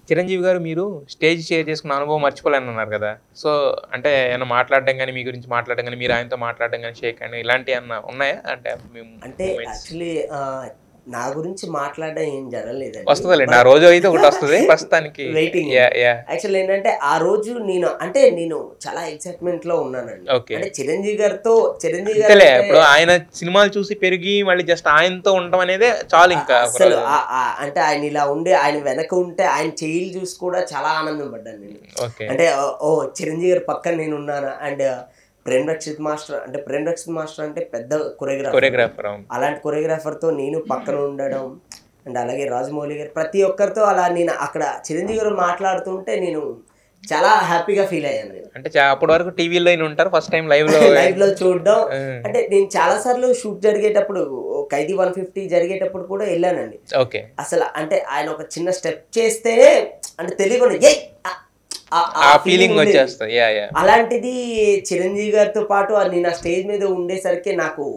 చిరంజీవి గారు మీరు stage share చేసుకున్న అనుభవం మర్చిపోలేని అన్నారు కదా సో అంటే ఏమైనా మాట్లాడడం కానీ మీ గురించి మాట్లాడడం కానీ మీరు ఆయనతో మాట్లాడడం కానీ షేక్ కానీ ఇలాంటివి ఏమన్నా ఉన్నాయా అంటే మేము అంటే యాక్చువల్లీ నా గురించి మాట్లాడడం ఏం జరగలేదండి వస్తుందిలేండి ఆ రోజు అయితే ఒకటి వస్తుంది ప్రస్తుతానికి Waiting. యా యా యాక్చువల్ ఏంటంటే ఆ రోజు నేను అంటే నేను చాలా ఎక్సైట్మెంట్ లో ఉన్నానండి ఓకే అంటే చిరంజీవి గారితో చిరంజీవి గారు అంతేలే అంటే ఇప్పుడు ఆయన సినిమాలు చూసి పెరిగి మళ్ళీ జస్ట్ ఆయనతో ఉండడం అనేది చాలు ఇంకా ఒక అసలు రోజు. ఆ- ఆ- అంటే ఆయన ఇలా ఉండి ఆయన వెనక ఉంటే ఆయన చేయిలు చూసి కూడా చాలా ఆనందం పడ్డాను నేను ఓకే అంటే ఓ- ఓ చిరంజీవి గారి పక్కన నేను ఉన్నాను అండ్ ప్రేమ్ రక్షిత్ మాస్టర్ అంటే ప్రేమ్ రక్షిత్ మాస్టర్ అంటే పెద్ద కొరియోగ్రాఫర్ కొరియోగ్రాఫర్ అవును అలాంటి కొరియోగ్రాఫర్ తో నేను పక్కన ఉండడం అండ్ అలాగే రాజమౌళి గారు ప్రతి ఒక్కరితో అలా నేను అక్కడ చిరంజీవి గారు మాట్లాడుతుంటే నేను చాలా హ్యాపీగా ఫీల్ అయ్యాను నేను అంటే చా- అప్పటి వరకు టీవీలో ఉంటారు ఫస్ట్ టైం లైవ్ లో లైవ్ లో చూడడం ఆ, అంటే నేను చాలా సార్లు షూట్ జరిగేటప్పుడు ఓ ఖైదీ వన్ ఫిఫ్టీ జరిగేటప్పుడు కూడా వెళ్ళానండి ఓకే అసలు అంటే ఆయన ఒక చిన్న స్టెప్ చేస్తేనే అంటే తెలియకుండా "ఏయ్!" ఆ- ఆ- ఆ ఆ ఫీలింగ్ ఉండేది. వచ్చేస్తుంది యా యా అలాంటిది చిరంజీవి గారితో పాటు ఆ నేను ఆ స్టేజ్ మీద ఉండేసరికి నాకు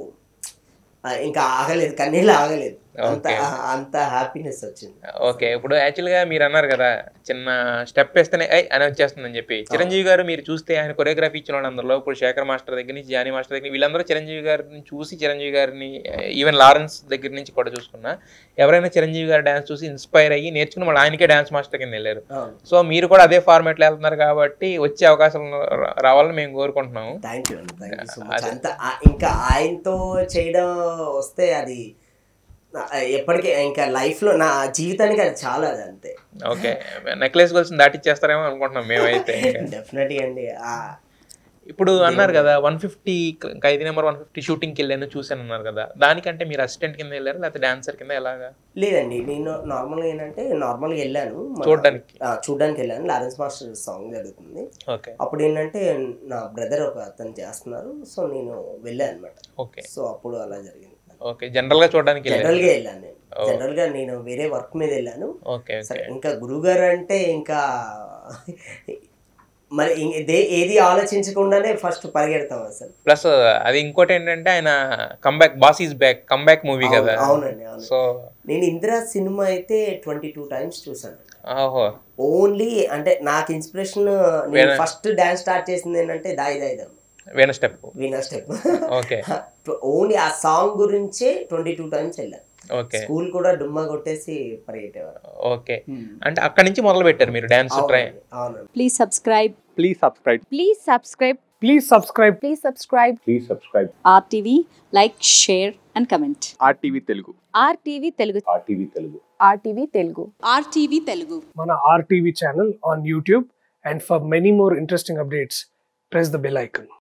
ఆ, ఇంకా ఆగలేదు కన్నీళ్ళు ఆగలేదు అంత Okay. అంత హ్యాపీనెస్ వచ్చింది ఓకే ఇప్పుడు యాక్చువల్ గా మీరు అన్నారు కదా చిన్న స్టెప్ వేస్తేనే ఐ అని వచ్చేస్తుందని చెప్పి చిరంజీవి గారు మీరు చూస్తే ఆయన కొరియోగ్రఫీ ఇచ్చిన వాళ్ళందరిలో ఇప్పుడు శేఖర్ మాస్టర్ దగ్గర నుంచి జానీ మాస్టర్ దగ్గర వీళ్ళందరూ చిరంజీవి గారిని చూసి చిరంజీవి గారిని ఈవెన్ లారెన్స్ దగ్గర నుంచి కూడా చూసుకున్నా ఎవరైనా చిరంజీవి గారి డాన్స్ చూసి ఇన్స్పైర్ అయ్యి నేర్చుకుని మళ్ళీ ఆయనకే డాన్స్ మాస్టర్ కింద వెళ్ళారు అవును సో మీరు కూడా అదే ఫార్మాట్లో వెళ్తున్నారు కాబట్టి వచ్చే అవకాశం రా- రావాలని మేము కోరుకుంటున్నాము థ్యాంక్ యూ అండి థ్యాంక్ యూ సో మచ్ అదే. అంత ఆ- ఇంకా ఆయనతో చేయడం వస్తే అది నా- ఎప్పటికీ ఇంకా లైఫ్ లో నా జీవితానికి అది చాలా అది అంతే ఓకే నెక్లెస్ గోల్స్ దాటిచ్చేస్తారేమో అనుకుంటున్నాం మేమైతే డెఫినెట్గా అండి ఆ, ఇప్పుడు అన్నారు కదా వన్ ఫిఫ్టీ ఖైదీ నెంబర్ వన్ ఫిఫ్టీ షూటింగ్కి వెళ్ళాను చూసాను అన్నారు కదా దానికంటే మీరు అసిస్టెంట్ కింద వెళ్ళారు లేకపోతే డాన్సర్ కింద ఎలాగా లేదండి నేను నార్మల్గా ఏంటంటే నార్మల్గా వెళ్ళాను మన- చూడ్డానికి. ఆ, చూడ్డానికి వెళ్ళాను లారెన్స్ మాస్టర్ సాంగ్ జరుగుతుంది ఓకే అప్పుడు ఏంటంటే నా బ్రదర్ ఒక అతను చేస్తున్నారు సో నేను వెళ్ళాను అనమాట ఓకే సో అప్పుడు అలా జరిగింది ఓకే జనరల్ గా చూడడానికి వెళ్ళారు జనరల్ గా వెళ్ళాను నేను ఓ. జనరల్ గా నేను వేరే వర్క్ మీద వెళ్ళాను ఓకే సరే ఓకే ఇంకా గురువు గారు అంటే ఇంకా మరి ఇం- ఇదే- ఏది ఆలోచించకుండానే ఫస్ట్ పరిగెడతాం అసలు ప్లస్ అది ఇంకోటి ఏంటంటే ఆయన comeback boss is back comeback movie కదా అవును- అవునండి అవును సో నేను ఇందిరా సినిమా అయితే ట్వంటీ టూ టైమ్స్ చూసాను ఓహో ఓన్లీ అంటే నాకు ఇన్స్పిరేషన్ నేను వేరే- ఫస్ట్ డాన్స్ స్టార్ట్ చేసింది ఏంటంటే దాయి దాయిదం వేణ step Veena step okay only ఆ సాంగ్ గురించే ట్వంటీ టూ టైమ్స్ వెళ్ళాను ఓకే స్కూల్ కూడా డుమ్మా కొట్టేసి పరిగెట్టేవారు ఓకే అంటే అక్కడి నుంచి మొదలు పెట్టారు మీరు డాన్స్ ట్రై అవునండి, అవునండి Please subscribe. Please subscribe. Please subscribe. Please subscribe. Please subscribe. Please subscribe. RTV, like, share, and comment. RTV Telugu. RTV Telugu. RTV Telugu. RTV Telugu. RTV Telugu. మన RTV channel on YouTube. And for many more interesting updates, press the bell icon.